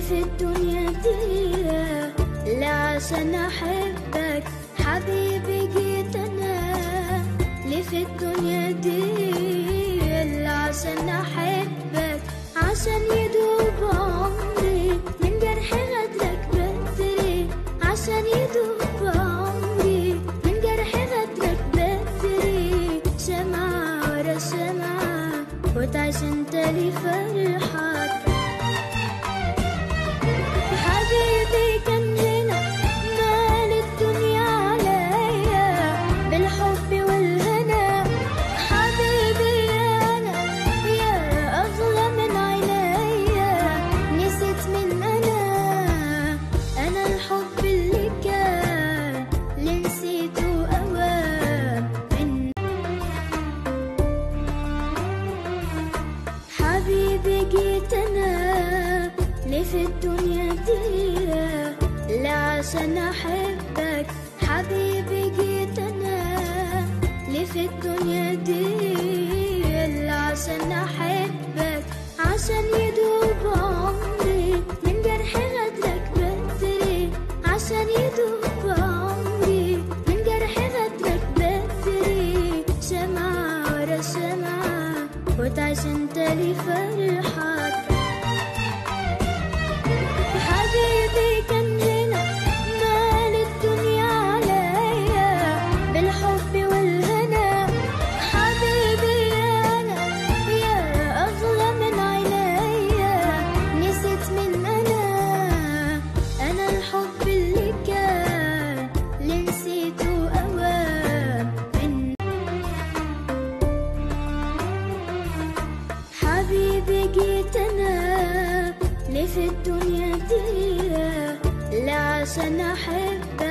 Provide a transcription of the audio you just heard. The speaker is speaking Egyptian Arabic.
في الدنيا دي لا عشان احبك حبيبي جيت انا ليه في الدنيا دي لا عشان احبك عشان يدوب عمري من جرح غدرك بدري عشان يدوب عمري من جرح غدرك بدري شمعة ورا شمعة وتعيش انت لي فرحك حبيبي كان هنا مال الدنيا عليا بالحب والهنا حبيبي انا يا اغلى من عينيا نسيت من انا انا الحب اللي كان اللي نسيته اوام من حبيبي جيت انا ليه في الدنيا دي لا عشان احبك حبيبي جيت انا ليه في الدنيا دي لا عشان احبك عشان يدوب عمري من جرح غدرك بدري عشان يدوب عمري من جرح غدرك بدري شمعة ورا شمعة وتعيش انت لي فرحك حبيبي كان هنا مال الدنيا عليا بالحب والهنا حبيبي انا يا اغلى من عينيا نسيت من انا انا الحب اللي كان اللي نسيته اوام من حبيبي جيت انا ليه في الدنيا دي لا عشان احبك